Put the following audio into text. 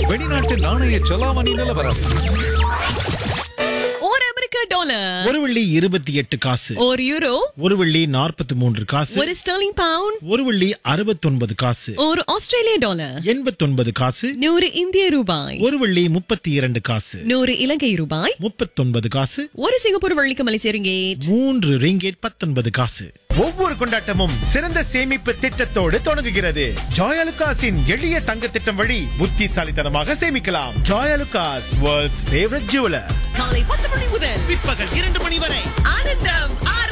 வெளிநாட்டு நாணய செலாவணி நிலவரம் ஒரு அமெரிக்க டாலர் ஒரு வெள்ளி இருபத்தி எட்டு காசு ஒரு யூரோ ஒரு வெள்ளி நாற்பத்தி மூன்று காசு ஒரு ஸ்டர்லிங் பவுண்ட் ஒரு வெள்ளி அறுபத்தொன்பது காசு ஒரு ஆஸ்திரேலிய டாலர் எண்பத்தொன்பது காசு நூறு இந்திய ரூபாய் ஒரு வெள்ளி முப்பத்தி இரண்டு காசு நூறு இலங்கை ரூபாய் முப்பத்தொன்பது காசு ஒரு சிங்கப்பூர் வள்ளிக்கு மலேசிய ரிங்கேட் மூன்று ரிங்கேட் பத்தொன்பது காசு ஒவ்வொரு கொண்டாட்டமும் சிறந்த சேமிப்பு திட்டத்தோடு தொடங்குகிறது ஜாயலுகாஸின் எளிய தங்க திட்டம் வழி புத்திசாலித்தனமாக சேமிக்கலாம் ஜாயலுகாஸ் வேர்ல்ட்ஸ் ஃபேவரட் ஜுவலர் காலை பத்து மணி முதல் பிற்பகல் இரண்டு மணி வரை ஆனந்தம் ஆரம்பம்